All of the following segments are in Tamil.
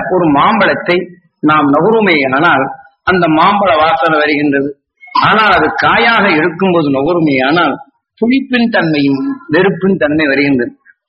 ஒரு மாம்பழத்தை நாம் நுகருமையானால் அந்த மாம்பழ வாசனை வருகின்றது ஆனால் அது காயாக இருக்கும்போது நுகருமையானால் புளிப்பின் தன்மையும் வெறுப்பின் தன்மை வருகின்றது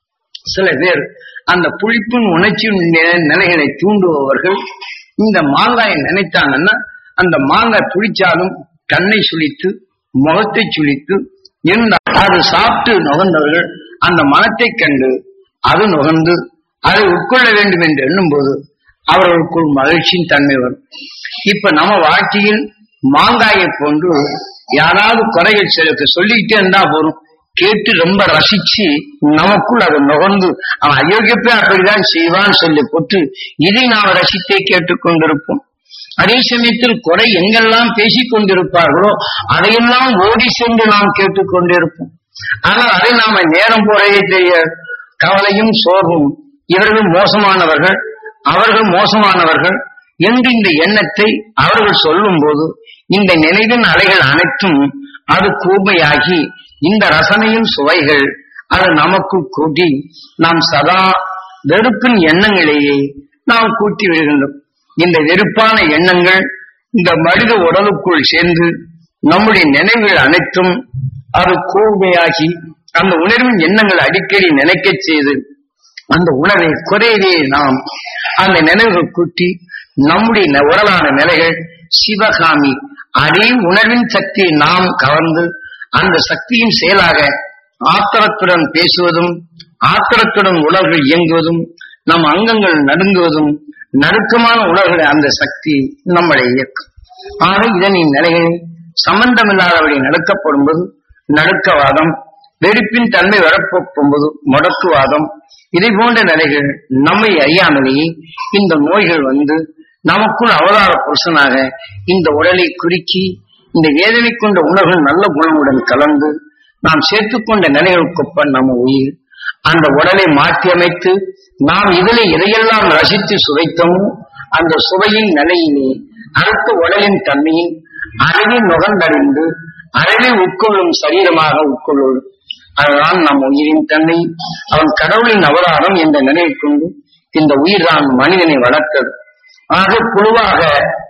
சில பேர் அந்த புளிப்பின் உணர்ச்சியின் நி- நிலைகளை தூண்டுபவர்கள் இந்த மாங்காயை நினைத்தாங்கன்னா அந்த மாங்காய் புளிச்சாலும் கண்ணை சுளித்து முகத்தை சுளித்து இருந்தால் அது சாப்பிட்டு நுகர்ந்தவர்கள் அந்த மனத்தை கண்டு அது நுகர்ந்து அதை உட்கொள்ள வேண்டும் என்று எண்ணும்போது அவர்களுக்குள் மகிழ்ச்சியின் தன்மை வரும் இப்ப நம்ம வாழ்க்கையில் மாங்காயை போன்று யாராவது குறைகள் சிலருக்கு சொல்லிக்கிட்டே இருந்தா போதும் கேட்டு ரொம்ப ரசிச்சு நமக்குள் அதை நுகர்ந்து அவன் அயோக்கியப்பே அப்படிதான் செய்வான்னு சொல்லி போட்டு இதை நாம் ரசித்தே கேட்டுக்கொண்டிருப்போம் அதே சமயத்தில் குறை எங்கெல்லாம் பேசிக் கொண்டிருப்பார்களோ அதையெல்லாம் ஓடி சென்று நாம் கேட்டுக்கொண்டிருப்போம் ஆனால் அதை நாம நேரம் போறதே தெரியாது கவலையும் சோர்வும் இவர்கள் மோசமானவர்கள் அவர்கள் மோசமானவர்கள் என்று இந்த எண்ணத்தை அவர்கள் சொல்லும் போது இந்த நினைவின் அலைகள் அனைத்தும் அது கூர்மையாகி இந்த ரசனையின் சுவைகள் அது நமக்கு கூட்டி நாம் சதா வெறுப்பின் எண்ணங்களையே நாம் கூட்டி விடுகின்றோம் இந்த வெறுப்பான எண்ணங்கள் இந்த மனித உடலுக்குள் சேர்ந்து நம்முடைய நினைவுகள் அனைத்தும் அது கூர்மையாகி அந்த உணர்வின் எண்ணங்கள் அடிக்கடி நினைக்கச் செய்து அந்த உணவை குறையவே நாம் அந்த நினைவுகள் கூட்டி நம்முடைய ந- உடலான நிலைகள் சிவகாமி அதே உணர்வின் சக்தியை நாம் கவர்ந்து அந்த சக்தியின் செயலாக ஆத்திரத்துடன் பேசுவதும் ஆத்திரத்துடன் உணர்வுகள் இயங்குவதும் நம் அங்கங்கள் நடுங்குவதும் நடுக்கமான உணர்வுகளை அந்த சக்தி நம்மளை இயக்கும் ஆக இதனின் நிலைகளில் சம்பந்தமில்லாதபடி நடக்கப்படும்போது நடுக்கவாதம் வெறுப்பின் தன்மை வரப்போகும்போது முடக்குவாதம் இதை போன்ற நிலைகள் நம்மை அறியாமலேயே இந்த நோய்கள் வந்து நமக்குள் அவதார புருஷனாக இந்த உடலை குறுக்கி இந்த வேதனை கொண்ட உணர்வுகள் நல்ல குணமுடன் கலந்து நாம் சேர்த்துக்கொண்ட நிலைகளுக்கொப்ப நம்ம உயிர் அந்த உடலை மாற்றி அமைத்து நாம் இதில் எதையெல்லாம் ரசித்து சுவைத்தோமோ அந்த சுவையின் நிலையிலே அடுத்த உடலின் தன்மையை அறிவை நுகர்ந்தறிந்து அறிவை உட்கொள்ளும் சரீரமாக உட்கொள்ளும் அதுதான் நம் உயிரின் தன்மை அவன் கடவுளின் அவதாரம் என்ற நினைவை கொண்டு இந்த உயிர் தான் மனிதனை வளர்த்தது ஆக குழுவாக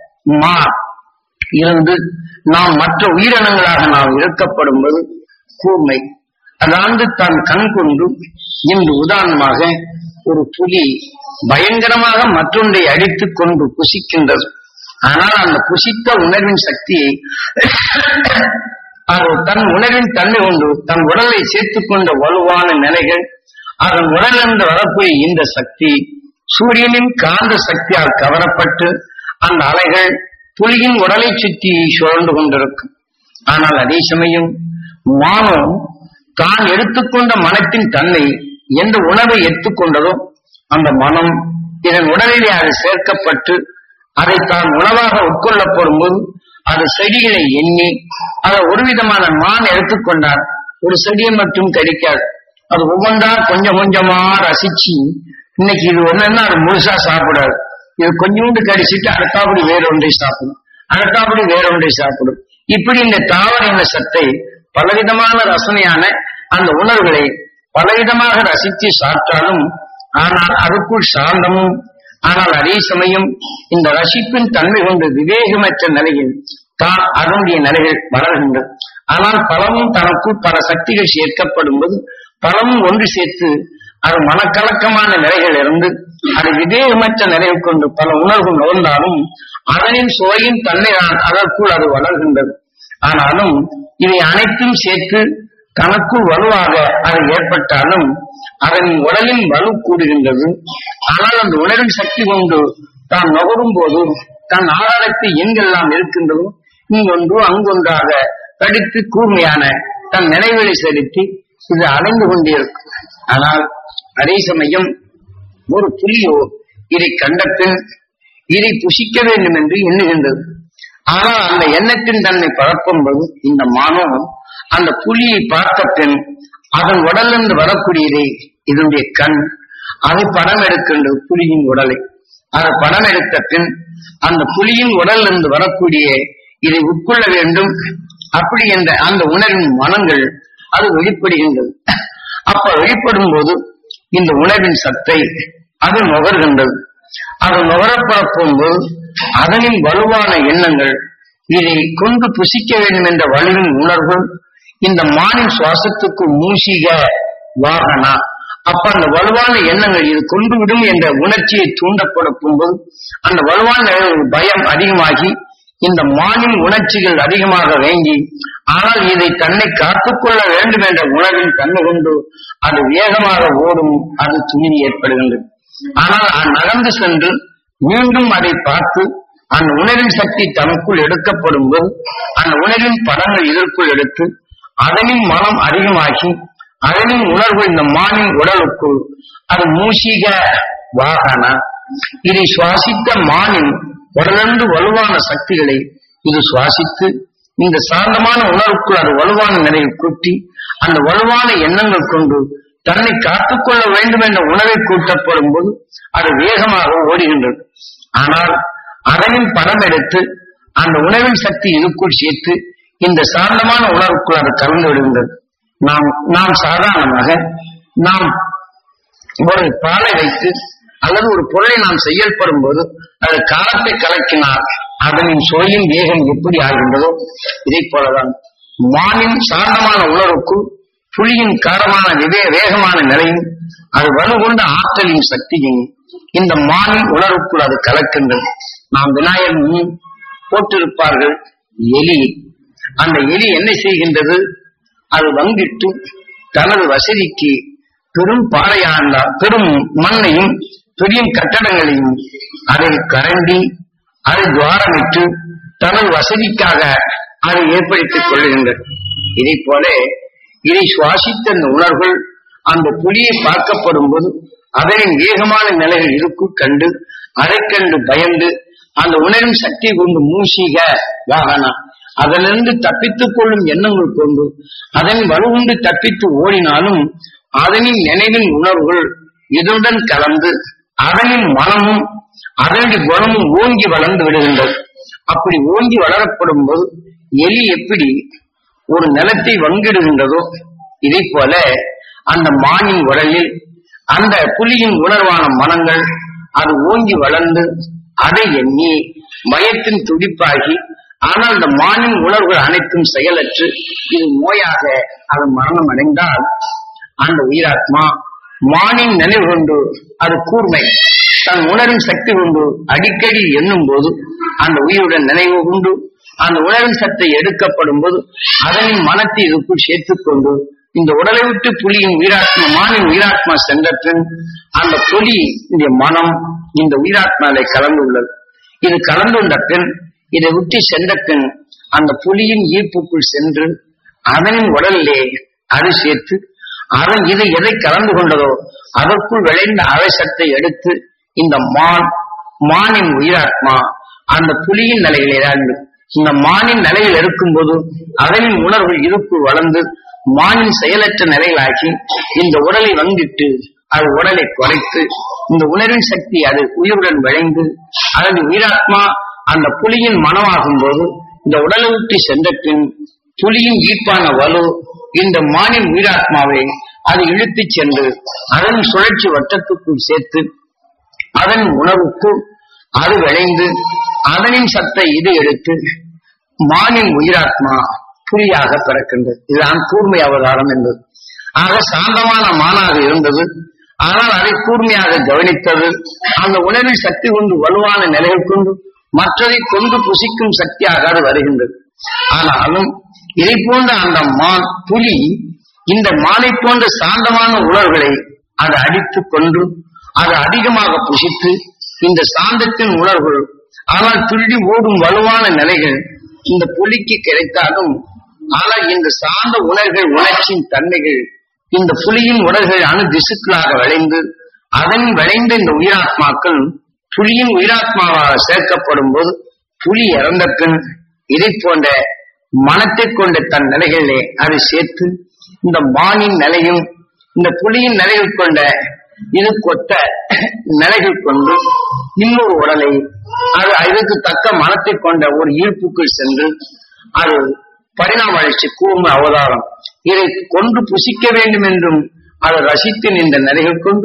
மா இருந்து நாம் மற்ற உயிரினங்களாக நாம் இருக்கப்படும்போது கூர்மை அதாண்டு தான் கண் கொண்டு இன்று உதாரணமாக ஒரு புலி பயங்கரமாக மற்றொன்றை அடித்துக் கொண்டு புசிக்கின்றது ஆனால் அந்த புசித்த உணர்வின் சக்தியை அது தன் உணர்வின் தன்மை கொண்டு தன் உடலை சேர்த்துக் கொண்ட வலுவான நிலைகள் அதன் உடலிருந்து வரக்கூடிய இந்த சக்தி சூரியனின் காந்த சக்தியால் கவரப்பட்டு அந்த அலைகள் புலியின் உடலை சுற்றி சுழன்று கொண்டிருக்கும் ஆனால் அதே சமயம் மானம் தான் எடுத்துக்கொண்ட மனத்தின் தன்மை எந்த உணவை எடுத்துக்கொண்டதோ அந்த மனம் இதன் உடலிலே அது சேர்க்கப்பட்டு அதை தான் உணவாக உட்கொள்ளப்படும் போது அது செடிகளை எண்ணி அதை ஒரு விதமான மான் எடுத்துக்கொண்டார் ஒரு செடியை மட்டும் கடிக்காது அது ஒவ்வொன்றா கொஞ்சம் கொஞ்சமா ரசிச்சு இன்னைக்கு இது ஒண்ணுன்னா அது முழுசா சாப்பிடாது இது கொஞ்சோண்டு கடிச்சிட்டு அடுத்தாப்படி வேறொன்றை சாப்பிடும் அடுத்தாப்படி வேறொன்றை சாப்பிடும் இப்படி இந்த தாவர இன சத்தை பலவிதமான ரசனையான அந்த உணர்வுகளை பலவிதமாக ரசித்து சாப்பிட்டாலும் ஆனால் அதுக்குள் சாந்தமும் ஆனால் அதே சமயம் இந்த ரசிப்பின் தன்மை கொண்டு விவேகமற்ற நிலையில் தான் அதனுடைய நிலைகள் வளர்கின்றது ஆனால் பலமும் தனக்குள் பல சக்திகள் சேர்க்கப்படும் போது பலமும் ஒன்று சேர்த்து அது மனக்கலக்கமான நிலைகள் இருந்து அது விவேகமற்ற நிலையை கொண்டு பல உணர்வு நுகர்ந்தாலும் அதனின் சுவையின் தன்மை தான் அதற்குள் அது வளர்கின்றது ஆனாலும் இவை அனைத்தும் சேர்த்து தனக்குள் வலுவாக அது ஏற்பட்டாலும் அதன் உடலின் வலு கூடுகின்றது ஆனால் அந்த உணர்வின் சக்தி கொண்டு தான் நுகரும் போது தன் ஆதாரத்தை எங்கெல்லாம் இருக்கின்றதோ இங்கொன்று அங்கொன்றாக கடித்து கூர்மையான தன் நினைவுகளை செலுத்தி இது அடைந்து கொண்டிருக்கும் ஆனால் அதே சமயம் ஒரு புலியோ இதை கண்ட பின் இதை புசிக்க வேண்டும் என்று எண்ணுகின்றது ஆனால் அந்த எண்ணத்தின் தன்னை பரப்பும்போது இந்த மானம் அந்த புலியை பார்த்த பின் அதன் உடலிருந்து வரக்கூடியதை இதனுடைய கண் அது படம் எடுக்கின்றது புலியின் உடலை அது படம் எடுத்த பின் அந்த புலியின் உடலிருந்து வரக்கூடிய இதை உட்கொள்ள வேண்டும் அப்படி என்ற அந்த உணர்வின் மனங்கள் அது வெளிப்படுகின்றது அப்ப வெளிப்படும் போது இந்த உணர்வின் சத்தை அது நுகர்கின்றது அது நுகரப்படப் போது அதனின் வலுவான எண்ணங்கள் இதை கொண்டு புசிக்க வேண்டும் என்ற வலுவின் உணர்வு இந்த மானின் சுவாசத்துக்கு மூசிக வாகனா அப்ப அந்த வலுவான எண்ணங்கள் இது கொண்டு விடும் என்ற உணர்ச்சியை தூண்டப்படும் போது அந்த வலுவான பயம் அதிகமாகி இந்த மானின் உணர்ச்சிகள் அதிகமாக வேங்கி ஆனால் இதை தன்னை காத்துக்கொள்ள வேண்டும் என்ற உணர்வின் தன்மை கொண்டு அது வேகமாக ஓடும் அது துணிவு ஏற்படுகின்றது ஆனால் அது நகர்ந்து சென்று மீண்டும் அதை பார்த்து அந்த உணர்வின் சக்தி தனக்குள் எடுக்கப்படும் போது அந்த உணர்வின் படங்கள் இதற்குள் எடுத்து அதனின் மனம் அதிகமாகி அதனின் உணர்வு இந்த மானின் உடலுக்குள் அது மூஷிக வாகன இதை சுவாசித்த மானின் உடலிருந்து வலுவான சக்திகளை இது சுவாசித்து இந்த சாந்தமான உணர்வுக்குள் அது வலுவான நிலையில் கூட்டி அந்த வலுவான எண்ணங்கள் கொண்டு தன்னை காத்துக்கொள்ள வேண்டும் என்ற உணவை கூட்டப்படும் போது அது வேகமாக ஓடுகின்றது ஆனால் அதனின் படம் எடுத்து அந்த உணவின் சக்தி இதுக்குள் சேர்த்து இந்த சாந்தமான உணர்வுக்குள் அது கலந்து விடுகின்றது நாம் நாம் சாதாரணமாக நாம் ஒரு பாலை வைத்து அல்லது ஒரு பொருளை நாம் செயல்படும் போது அது காலத்தை கலக்கினால் அதனின் சுவையின் வேகம் எப்படி ஆகின்றதோ இதை போலதான் மானின் சாந்தமான உணர்வுக்குள் புலியின் காரமான விவே வேகமான நிலையும் அது வலுகொண்ட ஆற்றலின் சக்தியும் இந்த மானின் உணர்வுக்குள் அது கலக்கின்றது நாம் விநாயகர் முன் போட்டிருப்பார்கள் எலி அந்த எலி என்ன செய்கின்றது அது வங்கிட்டு தனது வசதிக்கு பெரும் பாறையான பெரும் மண்ணையும் பெரிய கட்டடங்களையும் அதை கரண்டி அதை துவாரமிட்டு தனது வசதிக்காக அதை ஏற்படுத்திக் கொள்கின்றது இதை போல இதை சுவாசித்த அந்த உணர்வுகள் அந்த புலியை பார்க்கப்படும் போது அதனின் வேகமான நிலைகள் இருக்கும் கண்டு அதை கண்டு பயந்து அந்த உணர்வின் சக்தி கொண்டு மூசிக வாகனா அதிலிருந்து தப்பித்துக் கொள்ளும் எண்ணங்கள் கொண்டு அதன் வலுவுண்டு தப்பித்து ஓடினாலும் அதனின் நினைவின் உணர்வுகள் இதனுடன் கலந்து அதனின் மனமும் அதனுடைய குணமும் ஓங்கி வளர்ந்து விடுகின்றது அப்படி ஓங்கி வளரப்படும் போது எலி எப்படி ஒரு நிலத்தை வங்கிடுகின்றதோ இதை போல அந்த மானின் உடலில் அந்த புலியின் உணர்வான மனங்கள் அது ஓங்கி வளர்ந்து அதை எண்ணி பயத்தின் துடிப்பாகி ஆனால் அந்த மானின் உணர்வுகள் அனைத்தும் செயலற்று இது நோயாக அது மரணம் அடைந்தால் அந்த உயிராத்மா மானின் நினைவு கொண்டு அது கூர்மை தன் உணர்வின் சக்தி கொண்டு அடிக்கடி எண்ணும் போது அந்த உயிருடன் நினைவு கொண்டு அந்த உணர்வின் சக்தி எடுக்கப்படும் போது அதனின் மனத்தை இதுக்குள் சேர்த்துக் கொண்டு இந்த உடலை விட்டு புலியின் உயிராத்மா மானின் உயிராத்மா சென்ற பின் அந்த புலி இந்த மனம் இந்த உயிராத்மாவை கலந்து உள்ளது இது கலந்து கொண்ட பின் இதை விட்டு சென்ற பின் அந்த புலியின் ஈர்ப்புக்குள் சென்று அதனின் உடலிலே அது சேர்த்து அதன் இது எதை கலந்து கொண்டதோ அதற்குள் விளைந்த அவசத்தை எடுத்து இந்த மான் மானின் உயிராத்மா அந்த புலியின் நிலையில் இறந்து இந்த மானின் நிலையில் இருக்கும்போது அதனின் உணர்வு இருப்பு வளர்ந்து மானின் செயலற்ற நிலையிலாக்கி இந்த உடலை வந்திட்டு அது உடலை குறைத்து இந்த உணர்வின் சக்தி அது உயிருடன் விளைந்து அதன் உயிராத்மா அந்த புலியின் மனமாகும் போது இந்த உடலை விட்டு சென்ற பின் புலியின் ஈர்ப்பான வலு இந்த மானின் உயிராத்மாவை அது இழுத்துச் சென்று அதன் சுழற்சி வட்டத்துக்குள் சேர்த்து அதன் உணவுக்கு அது விளைந்து அதனின் சத்தை இது எடுத்து மானின் உயிராத்மா புலியாக பிறக்கின்றது இதுதான் கூர்மை அவதாரம் என்பது ஆக சாந்தமான மானாக இருந்தது ஆனால் அதை கூர்மையாக கவனித்தது அந்த உணர்வில் சக்தி கொண்டு வலுவான நிலையில் கொண்டு மற்றதை கொண்டு புசிக்கும் சக்தியாக அது வருகின்றது ஆனாலும் இதை போன்ற அந்த மான் புலி இந்த மானை போன்ற சாந்தமான உணர்வுகளை அது அடித்துக் கொண்டு அது அதிகமாக புசித்து இந்த சாந்தத்தின் உணர்வுகள் ஆனால் துள்ளி ஓடும் வலுவான நிலைகள் இந்த புலிக்கு கிடைத்தாலும் ஆனால் இந்த சார்ந்த உணர்வுகள் உணர்ச்சியின் தன்மைகள் இந்த புலியின் உணர்வுகள் அணு திசுக்களாக விளைந்து அதன் விளைந்த இந்த உயிராத்மாக்கள் புலியின் உயிராத்மாவாக சேர்க்கப்படும் போது புலி இறந்த பின் இதை போன்ற மனத்தை கொண்ட தன் நிலைகளிலே அதை சேர்த்து இந்த மானின் நிலையும் இந்த புலியின் நிலைகள் கொண்ட இது கொத்த நிலைகள் கொண்டு இன்னொரு உடலை அது இதற்கு தக்க மனத்தை கொண்ட ஒரு ஈர்ப்புக்குள் சென்று அது பரிணாம வளர்ச்சி கூர்ம அவதாரம் இதை கொண்டு புசிக்க வேண்டும் என்றும் அதை ரசித்து நின்ற நிலைகள் கொண்டு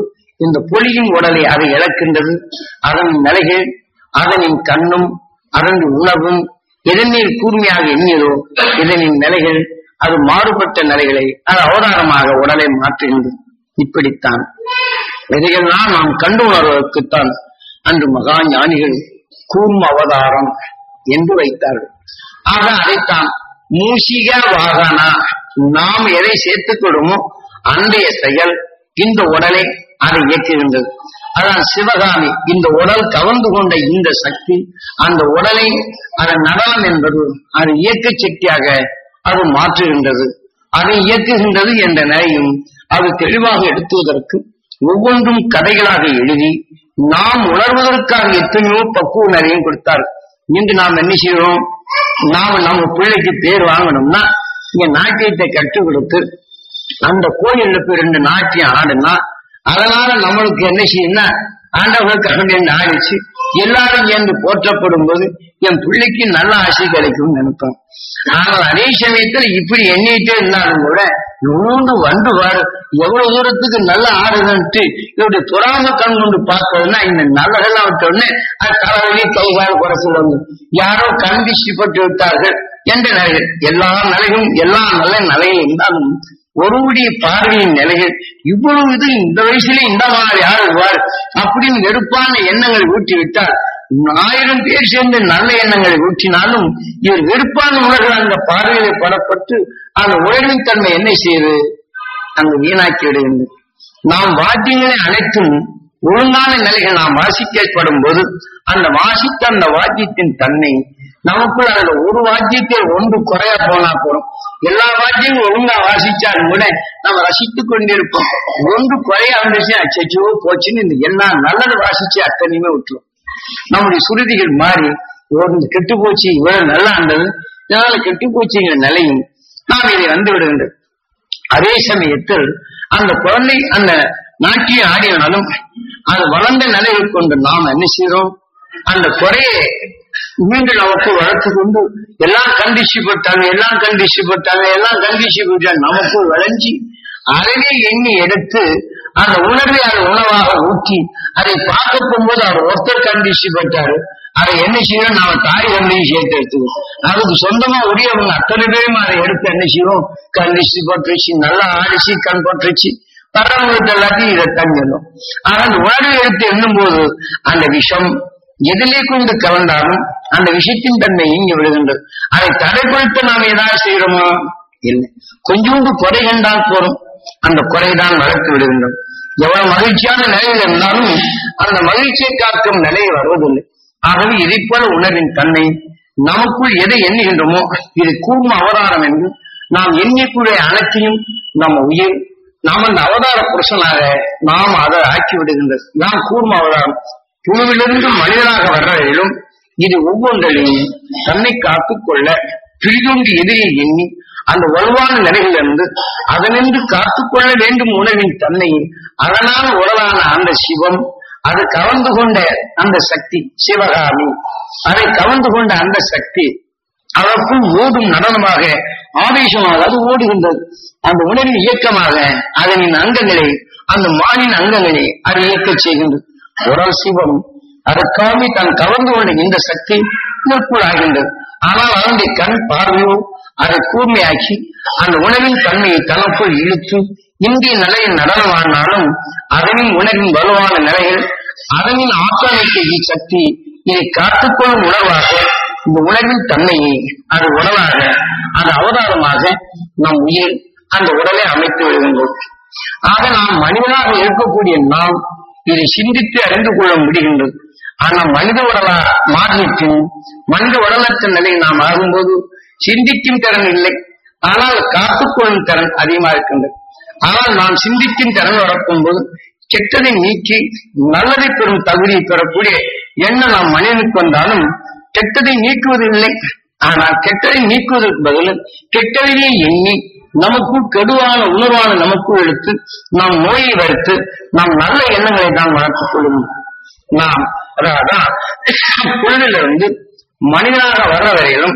இந்த பொலியின் உடலை அதை இழக்கின்றது அதன் நிலைகள் அதனின் கண்ணும் அதன் உணவும் எதனில் கூர்மையாக எண்ணியதோ இதனின் நிலைகள் அது மாறுபட்ட நிலைகளை அது அவதாரமாக உடலை மாற்றுகின்றது இப்படித்தான் இதையெல்லாம் நாம் கண்டு உணர்வதற்குத்தான் அன்று மகா ஞானிகள் கூர்ம அவதாரம் என்று வைத்தார்கள் ஆக அதைத்தான் மூஷிக வாகனா நாம் எதை சேர்த்துக் கொள்ளுமோ அன்றைய செயல் இந்த உடலை அதை இயக்குகின்றது அதான் சிவகாமி இந்த உடல் கவர்ந்து கொண்ட இந்த சக்தி அந்த உடலை அதன் நடனம் என்பது அது இயக்க சக்தியாக அது மாற்றுகின்றது அதை இயக்குகின்றது என்ற நிலையும் அது தெளிவாக எடுத்துவதற்கு ஒவ்வொன்றும் கதைகளாக எழுதி நாம் உணர்வதற்காக எத்தனையோ பக்குவ நிறையும் கொடுத்தார் இன்று நாம் என்ன செய்கிறோம் நாம் நம்ம பிள்ளைக்கு பேர் வாங்கணும்னா இங்க நாட்டியத்தை கற்றுக் கொடுத்து அந்த கோயில்ல போய் ரெண்டு நாட்டியம் ஆடுனா அதனால நம்மளுக்கு என்ன செய்யும்னா ஆண்டவர்களுக்கு அகண்டி ஆடிச்சு எல்லாரும் சேர்ந்து போற்றப்படும் போது என் பிள்ளைக்கு நல்ல ஆசை கிடைக்கும்னு நினைப்போம் ஆனால் அதே சமயத்துல இப்படி எண்ணிட்டே இருந்தாலும் கூட நூண்டு வந்து வாரு எவ்வளவு தூரத்துக்கு நல்ல ஆடுதுன்ட்டு இவருடைய துறாம கண் கொண்டு பார்த்ததுன்னா இந்த நல்லதெல்லாம் விட்ட உடனே அது தலைவலி கைகால் குறைச்சல் வந்து யாரோ கண்டிஷ்டப்பட்டு விட்டார்கள் என்ற நிலைகள் எல்லா நிலையும் எல்லா நல்ல நிலையும் இருந்தாலும் ஒருவருடைய பார்வையின் நிலைகள் இவ்வளவு இது இந்த வயசுல இந்த மாதிரி ஆடுவார் அப்படின்னு வெறுப்பான எண்ணங்களை ஊட்டி விட்டார் ஆயிரம் பேர் சேர்ந்து நல்ல எண்ணங்களை ஊற்றினாலும் இவர் வெறுப்பான உணர்வு அந்த பார்வையில படப்பட்டு அந்த உணர்வின் தன்மை என்ன செய்யுது அங்கு வீணாக்கி விடுகின்றது நாம் வாத்தியங்களை அனைத்தும் ஒழுங்கான நிலைகள் நாம் வாசிக்கப்படும் போது அந்த வாசித்த அந்த வாத்தியத்தின் தன்மை நமக்குள் அதுல ஒரு வாத்தியத்தை ஒன்று குறைய போனா போறோம் எல்லா வாத்தியங்களும் ஒழுங்கா வாசிச்சாலும் கூட நம்ம ரசித்துக் கொண்டிருப்போம் ஒன்று குறைய வந்துச்சு அச்சோ போச்சுன்னு இந்த எல்லா நல்லது வாசிச்சு அத்தனையுமே விட்டுரும் நம்முடைய சுருதிகள் மாறி ஒரு கெட்டு போச்சு இவ்வளவு நல்லா இருந்தது இதனால கெட்டு போச்சுங்கிற நிலையும் நாம் இதை வந்து விடுகின்றது அதே சமயத்தில் அந்த குழந்தை அந்த நாட்டிய ஆடினாலும் அது வளர்ந்த நிலையை கொண்டு நாம் என்ன செய்யறோம் அந்த குறையை மீண்டும் நமக்கு வளர்த்து கொண்டு எல்லாம் கண்டிஷப்பட்டாங்க எல்லாம் கண்டிஷப்பட்டாங்க எல்லாம் கண்டிஷப்பட்டாங்க நமக்கு விளைஞ்சி அறவே எண்ணி எடுத்து அந்த உணர்வை அது உணவாக ஊற்றி அதை பார்க்க போகும்போது அவர் ஒருத்தர் கண்டிஷப்பட்டாரு அதை என்ன செய்யணும் நாம தாய் தந்தையும் சேர்த்து எடுத்துக்கணும் அதுக்கு சொந்தமா உரியவங்க அத்தனை பேரும் அதை எடுத்து என்ன செய்வோம் கண்டிச்சு பட்டுருச்சு நல்லா ஆடிச்சு கண் பட்டுருச்சு வர்றவங்களுக்கு எல்லாத்தையும் இதை தங்கணும் ஆனா அந்த உணர்வை எடுத்து எண்ணும் போது அந்த விஷம் எதிலே கொண்டு கலந்தாலும் அந்த விஷயத்தின் தன்மை இங்கே விடுகின்றது அதை தடைப்படுத்த நாம் ஏதாவது செய்யறோமா இல்லை கொஞ்சோண்டு குறை கண்டால் போதும் அந்த குறைதான் வளர்த்து விடுகின்றோம் எவ்வளவு மகிழ்ச்சியான நிலையில் இருந்தாலும் அந்த மகிழ்ச்சியை காக்கும் நிலை வருவதில்லை ஆகவே இதை போல உணர்வின் தன்மை நமக்குள் எதை எண்ணுகின்றோமோ இது கூர்ம அவதாரம் என்று நாம் எண்ணிக்கூடிய அனைத்தையும் நம்ம உயிர் நாம் அந்த அவதார புருஷனாக நாம் அதை ஆக்கி விடுகின்றது நாம் கூர்ம அவதாரம் புழுவிலிருந்து மனிதனாக வர்றதிலும் இது ஒவ்வொன்றையும் தன்னை காத்துக் கொள்ள பிரிதொன்று எதிரே எண்ணி அந்த வலுவான நிலையிலிருந்து அதனின்று காத்துக்கொள்ள வேண்டும் உணவின் தன்மை அதனால் உடலான அந்த சிவம் அது கவர்ந்து கொண்ட அந்த சக்தி சிவகாமி அதை கவர்ந்து கொண்ட அந்த சக்தி அதற்குள் ஓடும் நடனமாக ஆவேசமாக அது ஓடுகின்றது அந்த உணவின் இயக்கமாக அதனின் அங்கங்களை அந்த மானின் அங்கங்களை அது இயக்கச் செய்கின்றது உடல் சிவம் அதற்காமி தான் கவர்ந்து கொண்ட இந்த சக்தி இதற்குள் ஆகின்றது ஆனால் அதனுடைய கண் பார்வையோ அதை கூர்மையாக்கி அந்த உணவின் தன்மையை தனக்குள் இழுத்து இந்திய நிலையில் நடனமானாலும் அதனின் உணவின் வலுவான நிலையில் அதனின் ஆக்கிரமிக்க சக்தி இதை காத்துக்கொள்ளும் உணர்வாக இந்த உணர்வின் தன்மையை அது உடலாக அது அவதாரமாக நம் உயிர் அந்த உடலை அமைத்து விடுகின்றோம் ஆக நாம் மனிதனாக இருக்கக்கூடிய நாம் இதை சிந்தித்து அறிந்து கொள்ள முடிகின்றது ஆனால் மனித உடலா மாறிக்கும் மனித உடலற்ற நிலை நாம் ஆகும்போது சிந்திக்கும் திறன் இல்லை ஆனால் காத்துக்கொள்ளும் திறன் அதிகமா இருக்கின்றது ஆனால் நாம் சிந்திக்கும் திறன் வரக்கும் போது கெட்டதை நீக்கி நல்லதை பெறும் தகுதியை பெறக்கூடிய எண்ணம் நாம் மனிதனுக்கு வந்தாலும் கெட்டதை நீக்குவதில்லை ஆனால் கெட்டதை நீக்குவதற்கு பதில் கெட்டதையே எண்ணி நமக்கு கெடுவான உணர்வான நமக்கு எடுத்து நாம் நோயை வருத்து நாம் நல்ல எண்ணங்களை தான் வளர்த்துக் கொள்ளும் நாம் அதான் புள்ளிலிருந்து மனிதனாக வர்ற வரையிலும்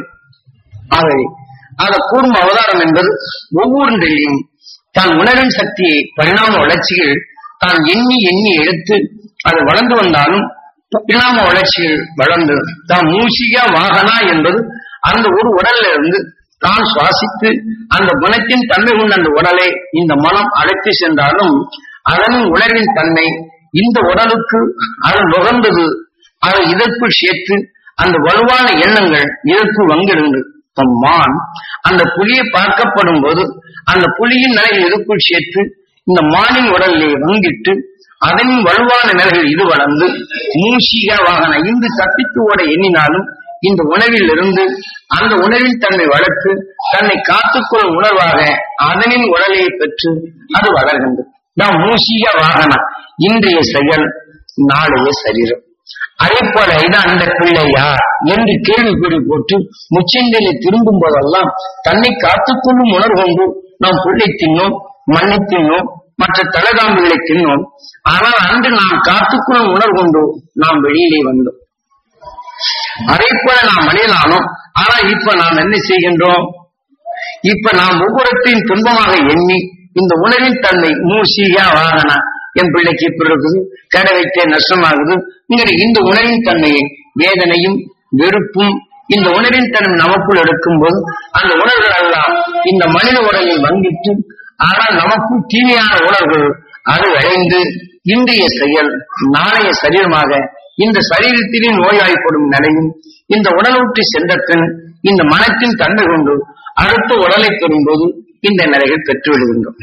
அதை அந்த கூர்ம அவதாரம் என்பது ஒவ்வொன்றிலையும் தன் உணர்வின் சக்தியை பரிணாம வளர்ச்சியில் தான் எண்ணி எண்ணி எடுத்து அது வளர்ந்து வந்தாலும் பரிணாம வளர்ச்சியில் வளர்ந்து தான் மூசிகா வாகனா என்பது அந்த ஒரு உடல்ல இருந்து தான் சுவாசித்து அந்த குணத்தின் தன்மை கொண்ட அந்த உடலை இந்த மனம் அழைத்து சென்றாலும் அதன் உணர்வின் தன்மை இந்த உடலுக்கு அது நுகர்ந்தது அதை இதற்குள் சேர்த்து அந்த வலுவான எண்ணங்கள் இதற்குள் வங்கிடுங்கள் மான் அந்த புலியை பார்க்கப்படும் போது அந்த புலியின் நிலை இதற்குள் சேர்த்து இந்த மானின் உடலிலே வங்கிட்டு அதன் வலுவான நிலைகள் இது வளர்ந்து மூசிக வாகன இன்று தப்பித்து ஓட எண்ணினாலும் இந்த உணவில் இருந்து அந்த உணவின் தன்மை வளர்த்து தன்னை காத்துக்கொள்ளும் உணர்வாக அதனின் உடலையை பெற்று அது வளர்கின்றது நாம் மூசிக வாகனம் இன்றைய செயல் நாளைய சரீரம் அதே போல இது அந்த பிள்ளை யார் என்று கேள்விக்குறி போட்டு முச்செண்டிலை திரும்பும் போதெல்லாம் தன்னை காத்துக்கொள்ளும் உணர்வு கொண்டு நாம் புள்ளை தின்னோம் மண்ணை தின்னோம் மற்ற தலைகாம்புகளை தின்னோம் ஆனால் அன்று நாம் காத்துக்கொள்ளும் உணர்வு கொண்டு நாம் வெளியிலே வந்தோம் அதே போல நாம் மனிதனானோம் ஆனா இப்ப நாம் என்ன செய்கின்றோம் இப்ப நாம் ஒவ்வொருத்தையும் துன்பமாக எண்ணி இந்த உணவின் தன்மை மூசியா வாகனா என் பிள்ளைக்கு இப்படி இருக்குது கடை வைத்தே நஷ்டமாகுது இங்கிற இந்த உணவின் தன்மையை வேதனையும் வெறுப்பும் இந்த உணவின் தன்மை நமக்குள் எடுக்கும்போது அந்த உணர்வுகள் எல்லாம் இந்த மனித உடலில் வங்கிட்டு ஆனால் நமக்கும் தீமையான உணர்வுகள் அது அடைந்து இன்றைய செயல் நாளைய சரீரமாக இந்த சரீரத்திலே நோய்வாய்ப்படும் நிலையும் இந்த உடல் விட்டு சென்ற பின் இந்த மனத்தின் தன்மை கொண்டு அடுத்த உடலை பெறும்போது இந்த நிலைகள் பெற்று விடுகின்றோம்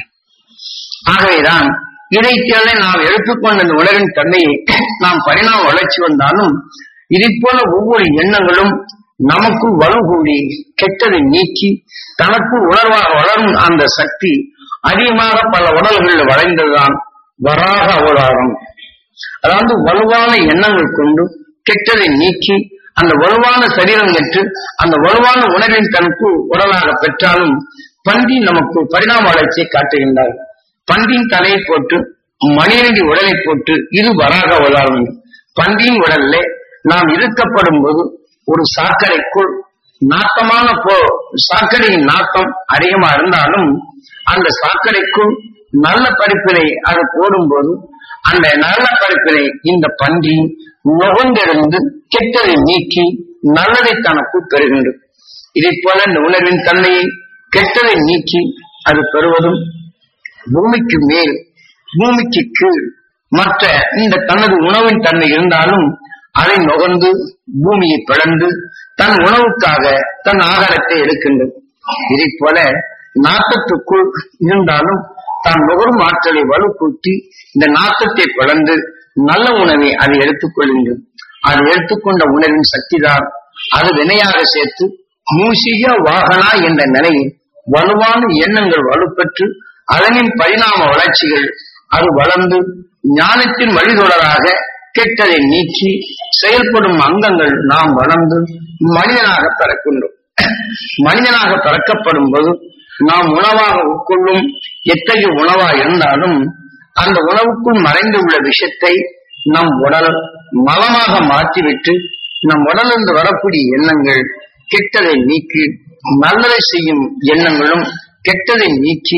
ஆகவேதான் இதைத்தேல நாம் எடுத்துக்கொண்ட இந்த உணர்வின் தன்மையை நாம் பரிணாம வளர்ச்சி வந்தாலும் இதை போல ஒவ்வொரு எண்ணங்களும் நமக்குள் வலுகூடி கெட்டதை நீக்கி தனக்குள் உணர்வாக வளரும் அந்த சக்தி அதிகமாக பல உடல்களில் வளைந்ததுதான் வராக அவதாரம் அதாவது வலுவான எண்ணங்கள் கொண்டு கெட்டதை நீக்கி அந்த வலுவான சரீரம் பெற்று அந்த வலுவான உணர்வின் தனக்கு உடலாக பெற்றாலும் பந்தி நமக்கு பரிணாம வளர்ச்சியை காட்டுகின்றார் பந்தின் தலையை போட்டு மனிதனுடைய உடலை போட்டு இது வராக அவதாரம் பந்தியின் உடல்ல நாம் இருக்கப்படும் போது ஒரு சாக்கடைக்குள் நாட்டமான போ சாக்கடையின் நாட்டம் அதிகமா இருந்தாலும் அந்த சாக்கடைக்குள் நல்ல பருப்பினை அது போடும்போது அந்த நல்ல பருப்பினை இந்த பன்றி நுகர்ந்திருந்து கெட்டதை நீக்கி நல்லதை தனக்குள் பெறுகின்றது இதை போல இந்த உணர்வின் தன்மையை கெட்டதை நீக்கி அது பெறுவதும் பூமிக்கு மேல் பூமிக்கு கீழ் மற்ற இந்த தனது உணவின் தன்மை இருந்தாலும் அதை நுகர்ந்து பூமியை பிளந்து தன் உணவுக்காக தன் ஆகாரத்தை எடுக்கின்றது இதை போல நாட்டத்துக்குள் இருந்தாலும் தான் நுகரும் ஆற்றலை வலுக்கூட்டி இந்த நாட்டத்தை பிளந்து நல்ல உணவை அதை எடுத்துக் கொள்கின்றது அது எடுத்துக்கொண்ட உணவின் சக்திதான் அது வினையாக சேர்த்து மூசிக வாகனா என்ற நிலையில் வலுவான எண்ணங்கள் வலுப்பெற்று அதனின் பரிணாம வளர்ச்சிகள் அது வளர்ந்து ஞானத்தின் வழிதொடராக கெட்டதை நீக்கி செயல்படும் அங்கங்கள் நாம் வளர்ந்து மனிதனாக பிறக்கின்றோம் மனிதனாக பிறக்கப்படும் போது நாம் உணவாக உட்கொள்ளும் எத்தகைய உணவா இருந்தாலும் அந்த உணவுக்குள் மறைந்துள்ள விஷத்தை நம் உடல் மலமாக மாற்றிவிட்டு நம் உடலிருந்து வரக்கூடிய எண்ணங்கள் கெட்டதை நீக்கி நல்லதை செய்யும் எண்ணங்களும் கெட்டதை நீக்கி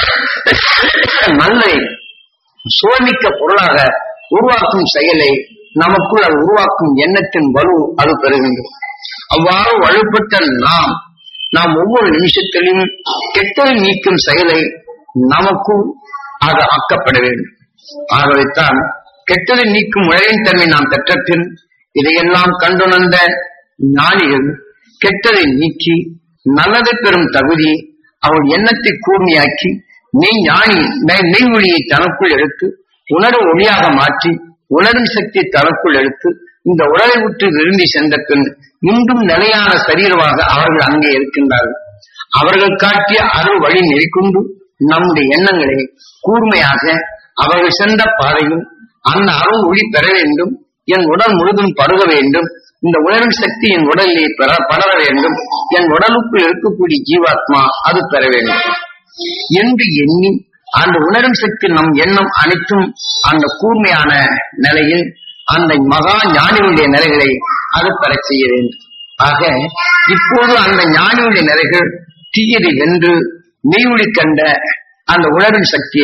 நல்லதை சோமிக்க பொருளாக உருவாக்கும் செயலை நமக்குள் அது உருவாக்கும் எண்ணத்தின் வலு அது பெறுகின்றது அவ்வாறு வலுப்பட்ட நாம் நாம் ஒவ்வொரு நிமிஷத்திலும் கெட்டதை நீக்கும் செயலை நமக்குள் அது ஆக்கப்பட வேண்டும் ஆகவேத்தான் கெட்டதை நீக்கும் உழையின் தன்மை நாம் பெற்ற பின் இதையெல்லாம் கண்டுணர்ந்த ஞானிகள் கெட்டதை நீக்கி நல்லதை பெறும் தகுதி அவள் எண்ணத்தை கூர்மையாக்கி மெய் ஞானி மெய் மெய் ஒளியை தனக்குள் எடுத்து உணர்வு ஒளியாக மாற்றி உணரும் சக்தி தனக்குள் எடுத்து இந்த உடலை விட்டு விரும்பி சென்ற பின் இன்றும் நிலையான சரீரமாக அவர்கள் அங்கே இருக்கின்றார்கள் அவர்கள் காட்டிய அருள் வழி நெறிக்கொண்டு நம்முடைய எண்ணங்களை கூர்மையாக அவர்கள் சென்ற பாதையும் அந்த அருள் ஒளி பெற வேண்டும் என் உடல் முழுதும் பருக வேண்டும் இந்த உணரும் சக்தி என் உடலிலே பெற படர வேண்டும் என் உடலுக்குள் இருக்கக்கூடிய ஜீவாத்மா அது பெற வேண்டும் என்று எண்ணி அந்த உணரும் சக்தி நம் எண்ணம் அனைத்தும் அந்த கூர்மையான நிலையில் அந்த மகா ஞானியுடைய நிலைகளை அது பெறச் செய்ய வேண்டும் ஆக இப்போது அந்த ஞானியுடைய நிலைகள் தீயதை வென்று மெய்வொழி கண்ட அந்த உணரும் சக்தியை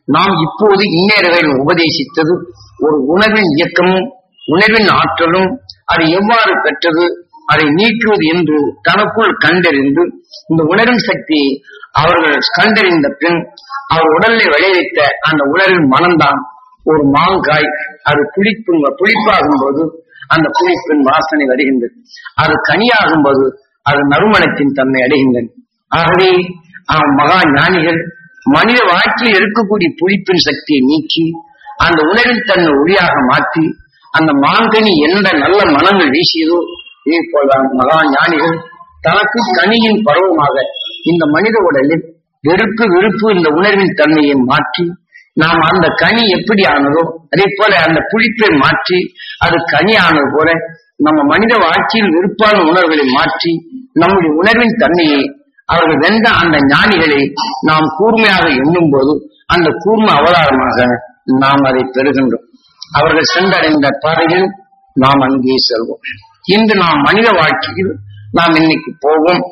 நாம் இப்போது இந்நேரங்களில் உபதேசித்தது ஒரு உணர்வின் இயக்கமும் உணர்வின் ஆற்றலும் அதை எவ்வாறு பெற்றது அதை நீக்குவது என்று தனக்குள் கண்டறிந்து இந்த உணர்வின் சக்தியை அவர்கள் கண்டறிந்த பின் அவர் உடலில் விளைவித்த அந்த உணர்வின் மனம்தான் ஒரு மாங்காய் அது புளிப்பும் புளிப்பாகும் போது அந்த புளிப்பின் வாசனை வருகின்றது அது கனியாகும் போது அது நறுமணத்தின் தன்மை அடைகின்றன ஆகவே அவன் மகா ஞானிகள் மனித வாழ்க்கையில் இருக்கக்கூடிய புளிப்பின் சக்தியை நீக்கி அந்த உணர்வின் தன்னை ஒளியாக மாற்றி அந்த மாங்கனி எந்த நல்ல மனங்கள் வீசியதோ இதே போல்தான் மகா ஞானிகள் தனக்கு கனியின் பருவமாக இந்த மனித உடலில் வெறுப்பு வெறுப்பு இந்த உணர்வின் தன்மையை மாற்றி நாம் அந்த கனி எப்படி ஆனதோ அதே போல அந்த புளிப்பை மாற்றி அது கனி ஆனது போல நம்ம மனித வாழ்க்கையில் வெறுப்பான உணர்வுகளை மாற்றி நம்முடைய உணர்வின் தன்மையை அவர்கள் வென்ற அந்த ஞானிகளை நாம் கூர்மையாக எண்ணும் போது அந்த கூர்ம அவதாரமாக நாம் அதை பெறுகின்றோம் அவர்கள் சென்றடைந்த பாதையில் நாம் அங்கே செல்வோம் இன்று நாம் மனித வாழ்க்கையில் நாம் இன்னைக்கு போவோம்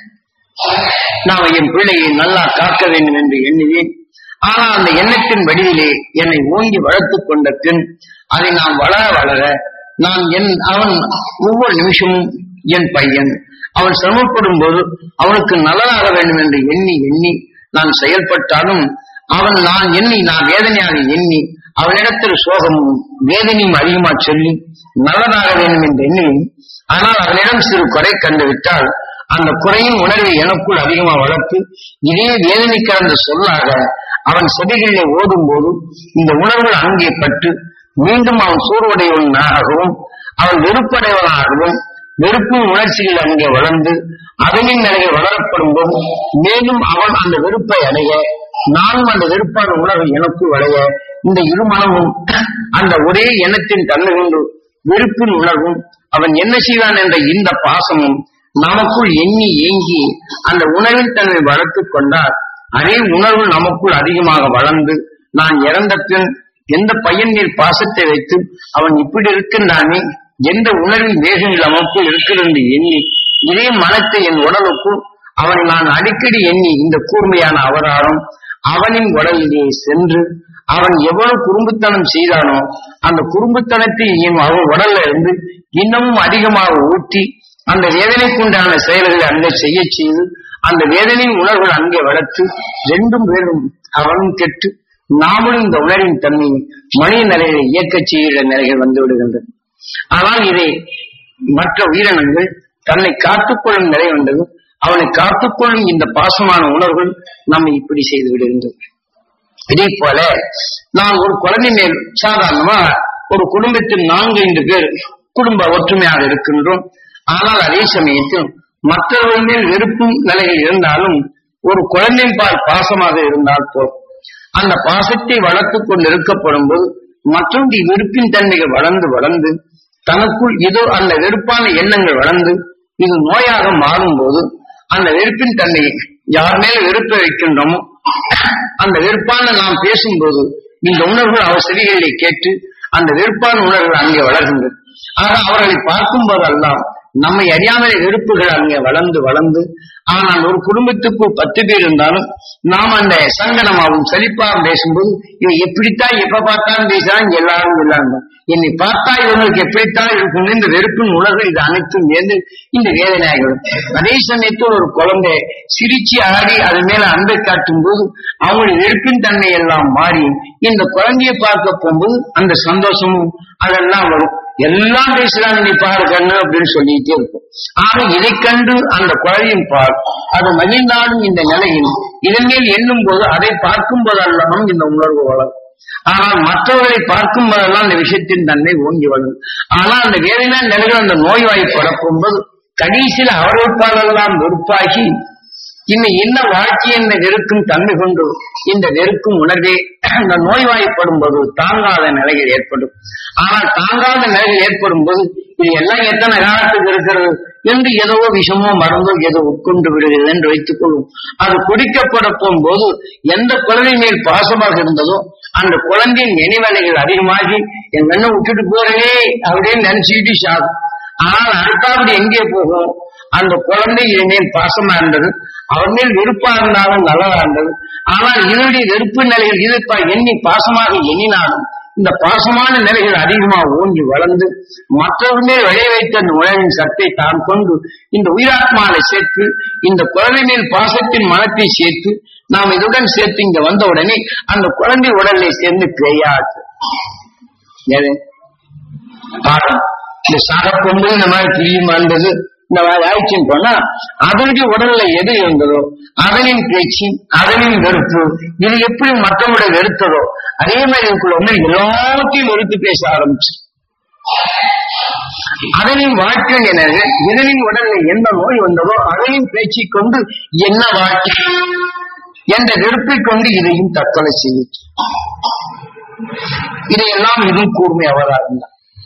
நாம் என் பிள்ளையை நல்லா காக்க வேண்டும் என்று எண்ணுவேன் ஆனால் அந்த எண்ணத்தின் வடிவிலே என்னை ஓங்கி வளர்த்துக் கொண்ட பின் அதை நாம் வளர வளர நான் என் அவன் ஒவ்வொரு நிமிஷமும் என் பையன் அவன் சிரமப்படும் போது அவனுக்கு நல்லதாக வேண்டும் என்று எண்ணி எண்ணி நான் செயல்பட்டாலும் அவன் நான் எண்ணி நான் வேதனையாக எண்ணி அவனிடத்தில் சோகமும் வேதனையும் அதிகமா சொல்லி நல்லதாக வேண்டும் என்று எண்ணி ஆனால் அவனிடம் சிறு குறை கண்டுவிட்டால் அந்த குறையின் உணர்வை எனக்குள் அதிகமா வளர்த்து இதே வேதனை கலந்த சொல்லாக அவன் செடிகளிலே ஓடும் போது இந்த உணர்வுகள் அங்கே பட்டு மீண்டும் அவன் சூறுவடையவனாகவும் அவன் வெறுப்படைவனாகவும் வெறுப்பின் உணர்ச்சிகள் அங்கே வளர்ந்து அதனின் நிலையில் வளரப்படும் போது மேலும் அவன் அந்த வெறுப்பை அடைய நானும் அந்த வெறுப்பான உணர்வை எனக்கு வளைய இந்த இருமனமும் அந்த ஒரே எண்ணத்தின் தன்மை கொண்டு வெறுப்பின் உணர்வும் அவன் என்ன செய்வான் என்ற இந்த பாசமும் நமக்குள் எண்ணி ஏங்கி அந்த உணர்வின் தன்மை வளர்த்துக் கொண்டால் அதே உணர்வு நமக்குள் அதிகமாக வளர்ந்து நான் இறந்த பின் எந்த பையன் நீர் பாசத்தை வைத்து அவன் இப்படி இருக்கின்றானே எந்த உணர்வின் வேகங்கள் நமக்குள் இருக்கிறது என்று எண்ணி இதே மனத்தை என் உடலுக்குள் அவன் நான் அடிக்கடி எண்ணி இந்த கூர்மையான அவதாரம் அவனின் உடலிலே சென்று அவன் எவ்வளவு குறும்புத்தனம் செய்தானோ அந்த குறும்புத்தனத்தை என் அவன் உடல்ல இருந்து இன்னமும் அதிகமாக ஊட்டி அந்த வேதனைக்குண்டான செயல்களை அங்கே செய்ய செய்து அந்த வேதனை உணர்வுகள் அங்கே வளர்த்து ரெண்டும் பேரும் அவனும் கெட்டு நாமளும் இந்த உணர்வின் தன்மை மனித நிலையை இயக்கச் செய்கிற நிலைகள் வந்து விடுகின்றது ஆனால் இதை மற்ற உயிரினங்கள் தன்னை காத்துக்கொள்ளும் நிலை வந்தது அவனை காத்துக்கொள்ளும் இந்த பாசமான உணர்வுகள் நம்மை இப்படி செய்து விடுகின்றது இதே போல நான் ஒரு குழந்தை மேல் சாதாரணமா ஒரு குடும்பத்தில் நான்கு ஐந்து பேர் குடும்ப ஒற்றுமையாக இருக்கின்றோம் ஆனால் அதே சமயத்தில் மற்றவர்கள் மேல் வெறுப்பும் நிலையில் இருந்தாலும் ஒரு குழந்தையின் பால் பாசமாக இருந்தால் போதும் அந்த பாசத்தை வளர்த்துக் கொண்டு இருக்கப்படும் போது மற்றொன்று வெறுப்பின் தன்மைகள் வளர்ந்து வளர்ந்து தனக்குள் ஏதோ அந்த வெறுப்பான எண்ணங்கள் வளர்ந்து இது நோயாக மாறும் போது அந்த வெறுப்பின் தன்மையை யார் மேல வெறுப்பை வைக்கின்றோமோ அந்த வெறுப்பான நாம் பேசும்போது இந்த உணர்வுகள் அவர் செவிகளிலே கேட்டு அந்த வெறுப்பான உணர்வுகள் அங்கே வளர்கின்றது ஆக அவர்களை பார்க்கும் போதெல்லாம் நம்மை அறியாமலே வெறுப்புகள் அங்கே வளர்ந்து வளர்ந்து ஆனால் ஒரு குடும்பத்துக்கு பத்து பேர் இருந்தாலும் நாம் அந்த சங்கடமாகவும் செழிப்பாகவும் பேசும்போது இவன் எப்படித்தான் எப்ப பார்த்தாலும் பேசுறான் எல்லாரும் இல்லாம என்னை பார்த்தா இவங்களுக்கு எப்படித்தான் இருக்கும் இந்த வெறுப்பின் உணர்வு இது அனைத்தும் சேர்ந்து இந்த வேதனையாகும் அதே சமயத்தில் ஒரு குழந்தை சிரிச்சு ஆடி அது மேல அன்பை காட்டும் போது அவங்களுடைய வெறுப்பின் தன்மை எல்லாம் மாறி இந்த குழந்தையை பார்க்க போகும்போது அந்த சந்தோஷமும் அதெல்லாம் வரும் எல்லாம் பேசுறாங்க நீ பாரு கண்ணு அப்படின்னு சொல்லிட்டே இருக்கும் ஆக இதை கண்டு அந்த குழந்தையும் பார் அது மகிழ்ந்தாலும் இந்த நிலையில் இதன் மேல் எண்ணும் போது அதை பார்க்கும் போதெல்லாம் இந்த உணர்வு வளரும் ஆனால் மற்றவர்களை பார்க்கும் போதெல்லாம் அந்த விஷயத்தின் தன்மை ஓங்கி வளரும் ஆனால் அந்த வேதனை நிலைகள் அந்த நோய்வாய் பரப்பும் போது கடைசியில் அவர்களுக்காலெல்லாம் வெறுப்பாகி இன்னும் என்ன வாழ்க்கை என்ன வெறுக்கும் தன்மை கொண்டு இந்த வெறுக்கும் உணர்வே அந்த நோய்வாய்ப்படும் போது தாங்காத நிலைகள் ஏற்படும் ஆனால் தாங்காத நிலைகள் ஏற்படும் போது இது எல்லாம் எத்தனை காலத்துக்கு இருக்கிறது என்று ஏதோ விஷமோ மருந்தோ ஏதோ உட்கொண்டு விடுகிறது என்று வைத்துக் கொள்ளும் அது குடிக்கப்பட போகும்போது எந்த குழந்தை மேல் பாசமாக இருந்ததோ அந்த குழந்தையின் நினைவலைகள் அதிகமாகி என் கண்ணை விட்டுட்டு போறேனே அப்படின்னு நினைச்சுக்கிட்டு சாகும் ஆனால் அடுத்தாவது எங்கே போகும் அந்த குழந்தை என் மேல் பாசமா இருந்தது அவன் மேல் விருப்பா இருந்தாலும் நல்லதா இருந்தது ஆனால் இதனுடைய வெறுப்பு நிலைகள் இதுப்பா எண்ணி பாசமாக எண்ணினாலும் இந்த பாசமான நிலைகள் அதிகமாக ஓங்கி வளர்ந்து மற்றவர்களே விளைய வைத்த அந்த உணவின் சத்தை தான் கொண்டு இந்த உயிராத்மாவை சேர்த்து இந்த குழந்தை மேல் பாசத்தின் மனத்தை சேர்த்து நாம் இதுடன் சேர்த்து இங்க வந்த உடனே அந்த குழந்தை உடலை சேர்ந்து பேயாது எது? பாடம் இந்த சாகப்பொம்பு இந்த மாதிரி பிரியும் வந்தது இந்த மாதிரி ஆயிடுச்சுன்னு போனா அதனுடைய உடல்ல எது இருந்ததோ அதனின் பேச்சு அதனின் வெறுப்பு இது எப்படி மற்றவங்களை வெறுத்ததோ அதே மாதிரி இதுக்குள்ள வந்து எல்லாத்தையும் வெறுத்து பேச ஆரம்பிச்சு அதனின் வாழ்க்கை எனது இதனின் உடல்ல என்ன நோய் வந்ததோ அதனின் பேச்சை கொண்டு என்ன வாழ்க்கை என்ற வெறுப்பை கொண்டு இதையும் தற்கொலை செய்யுச்சு இதையெல்லாம் இதுவும் கூர்மை அவராக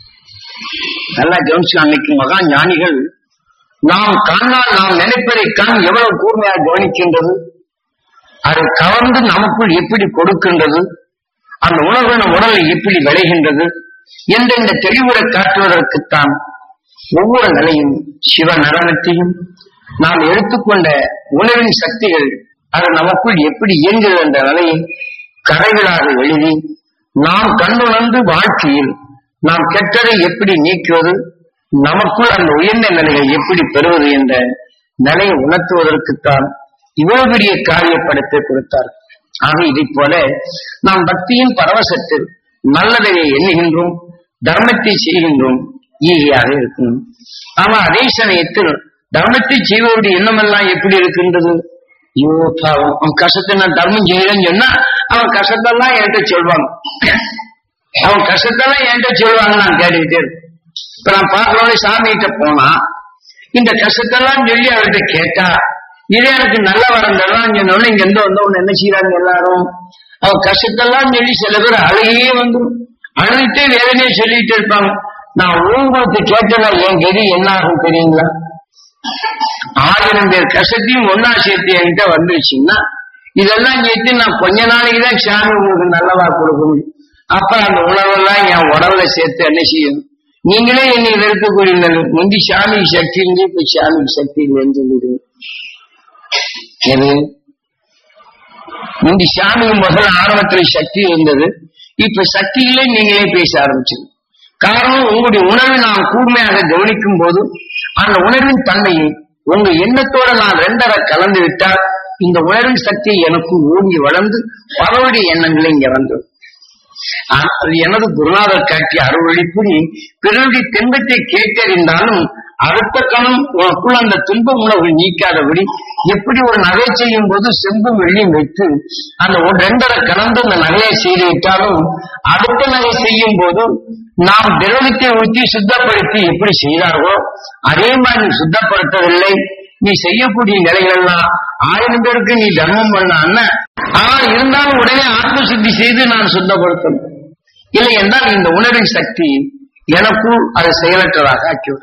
நல்லா கவனிச்சு அன்னைக்கு மகா ஞானிகள் நாம் கண்ணால் நாம் நினைப்பதை கண் எவ்வளவு கூர்மையாக கவனிக்கின்றது அதை கவர்ந்து நமக்குள் எப்படி கொடுக்கின்றது அந்த உணர்வு நம் உடலை எப்படி விளைகின்றது என்ற இந்த தெளிவுரை காட்டுவதற்குத்தான் ஒவ்வொரு நிலையும் சிவ நடனத்தையும் நாம் எடுத்துக்கொண்ட உணர்வின் சக்திகள் அது நமக்குள் எப்படி இயங்குகிறது என்ற நிலையை கதைகளாக எழுதி நாம் கண்டுணர்ந்து வாழ்க்கையில் நாம் கெட்டதை எப்படி நீக்குவது நமக்குள் அந்த உயர்ந்த நிலையை எப்படி பெறுவது என்ற நிலையை உணர்த்துவதற்குத்தான் இவ்வளவு பெரிய காரிய படைப்பை கொடுத்தார் ஆக இதை போல நாம் பக்தியின் பரவசத்தில் நல்லதை எண்ணுகின்றோம் தர்மத்தை செய்கின்றோம் ஈஸியாக இருக்கும் ஆனா அதே சமயத்தில் தர்மத்தை செய்வதோடு எண்ணமெல்லாம் எப்படி இருக்கின்றது ஐயோ பாவம் அவன் கஷ்டத்தை நான் தர்மம் செய்யறேன்னு சொன்னா அவன் கஷ்டத்தெல்லாம் என்கிட்ட சொல்வாங்க அவன் கஷ்டத்தெல்லாம் என்கிட்ட சொல்லுவாங்க நான் கேட்டுக்கிட்டே இருக்கேன் இப்ப நான் பார்க்கறோட சாமி கிட்ட போனா இந்த கஷ்டத்தெல்லாம் சொல்லி அவர்கிட்ட கேட்டா இதே எனக்கு நல்ல வரம் தரலாம் சொன்னோட இங்க இருந்து வந்தவங்க என்ன செய்யறாங்க எல்லாரும் அவன் கஷ்டத்தெல்லாம் சொல்லி சில பேர் அழுகையே வந்துடும் அழுதுட்டே வேதனையே சொல்லிட்டு இருப்பாங்க நான் உங்களுக்கு கேட்டதா என் கதி என்ன ஆகும் தெரியுங்களா ஆயிரம் பேர் கஷ்டத்தையும் ஒன்னா சேர்த்து என்கிட்ட வந்துருச்சுன்னா இதெல்லாம் சேர்த்து நான் கொஞ்ச நாளைக்கு தான் சாமி உங்களுக்கு நல்லவா கொடுக்க முடியும் அப்ப அந்த உணவெல்லாம் என் உடவுல சேர்த்து என்ன செய்யும் நீங்களே என்னை வெறுக்கக்கூடிய நிலை. முந்தி சாமி சக்தி இருந்து இப்ப சாமி சக்தி இல்லைன்னு சொல்லிடுங்க எது முந்தி சாமி முதல்ல ஆரம்பத்துல சக்தி இருந்தது இப்ப சக்தியிலே நீங்களே பேச ஆரம்பிச்சீங்க காரணம் உங்களுடைய உணர்வை நான் கூர்மையாக கவனிக்கும் போது அந்த உணர்வின் தன்மையை உங்க எண்ணத்தோட நான் ரெண்டரை கலந்து விட்டால் இந்த உணர்வின் சக்தி எனக்கு ஓங்கி வளர்ந்து பலருடைய எண்ணங்களை இங்க வந்துடும் ஆனால் அது எனது குருநாதர் காட்டிய அருள்வழிப்படி பிறருடைய துன்பத்தை கேட்டறிந்தாலும் அடுத்த கணம் உனக்குள் அந்த துன்ப உணர்வு நீக்காதபடி எப்படி ஒரு நகை செய்யும் போது செம்பும் வெள்ளியும் வைத்து அந்த ஒரு ரெண்டரை கலந்து அந்த நகையை செய்து விட்டாலும் அடுத்த நகை செய்யும் போது நாம் திரவத்தை ஊற்றி சுத்தப்படுத்தி எப்படி செய்தார்களோ அதே மாதிரி நீ சுத்தப்படுத்தவில்லை நீ செய்யக்கூடிய நிலைகள்லாம் ஆயிரம் பேருக்கு நீ தர்மம் பண்ண ஆனால் இருந்தாலும் உடனே ஆத்ம சுத்தி செய்து நான் சுத்தப்படுத்தணும் இல்லை என்றால் இந்த உணர்வின் சக்தி எனக்குள் அது செயலற்றதாக ஆக்கிவிடும்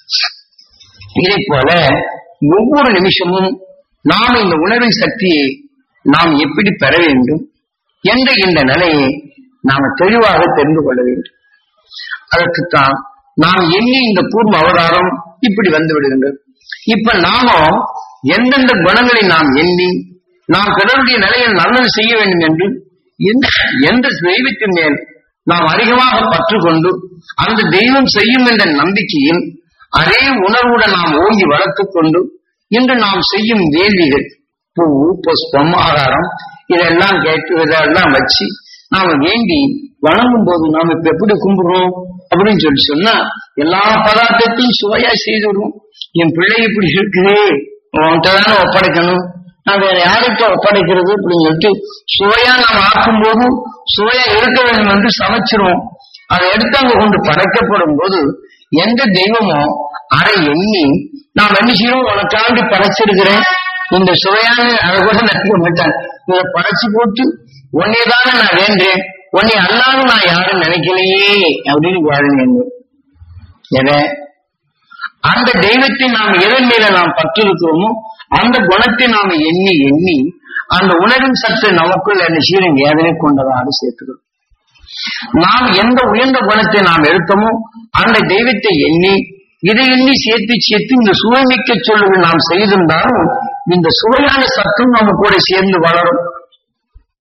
இதை போல ஒவ்வொரு நிமிஷமும் நாம் இந்த உணர்வின் சக்தியை நாம் எப்படி பெற வேண்டும் என்ற இந்த நிலையை நாம் தெளிவாக தெரிந்து கொள்ள வேண்டும் அதற்குத்தான் நாம் எண்ணி இந்த பூர்வ அவதாரம் இப்படி வந்து விடுகின்றது இப்ப நாமும் எந்தெந்த குணங்களை நாம் எண்ணி நாம் பிறருடைய நிலையில் நல்லது செய்ய வேண்டும் என்று எந்த எந்த தெய்வத்தின் மேல் நாம் அதிகமாக பற்று கொண்டு அந்த தெய்வம் செய்யும் என்ற நம்பிக்கையில் அதே உணர்வுடன் நாம் ஓங்கி வளர்த்துக் கொண்டு இன்று நாம் செய்யும் வேள்விகள் பூ புஷ்பம் ஆகாரம் இதெல்லாம் கேட்டு இதெல்லாம் வச்சு நாம வேண்டி வணங்கும் போது நாம இப்ப எப்படி கும்பிடுறோம் அப்படின்னு சொல்லி சொன்னா எல்லா பதார்த்தத்தையும் சுவையா செய்து விடுவோம் என் பிள்ளை இப்படி இருக்குது உன்கிட்ட தானே ஒப்படைக்கணும் நான் வேற யார்கிட்ட ஒப்படைக்கிறது அப்படின்னு சொல்லிட்டு சுவையா நாம் ஆக்கும் போது சுவையா இருக்க வேண்டும் என்று சமைச்சிருவோம் அதை எடுத்து அங்க கொண்டு படைக்கப்படும் போது எந்த தெய்வமோ அதை எண்ணி நாம் என்ன செய்யணும் உனக்காண்டி படைச்சிருக்கிறேன் இந்த சுவையான அதை கூட நினைக்க மாட்டேன் இதை படைச்சு போட்டு உன்னைதானே நான் வேண்டேன் உன்னை அல்லாத நான் யாரும் நினைக்கலையே அப்படின்னு வாழ்ந்தேன் எதை அந்த தெய்வத்தை நாம் எதன் மீது நாம் பற்றிருக்கிறோமோ அந்த குணத்தை நாம் எண்ணி எண்ணி அந்த உணர்வின் சத்து நமக்குள் என்ன சீரன் வேதனை கொண்டதாக சேர்த்துக்கிறோம் நாம் எந்த உயர்ந்த குணத்தை நாம் எடுத்தோமோ அந்த தெய்வத்தை எண்ணி இதை எண்ணி சேர்த்து சேர்த்து இந்த சுவைமிக்க சொல்லுகள் நாம் செய்திருந்தாலும் இந்த சுவையான சத்தும் நம்ம கூட சேர்ந்து வளரும்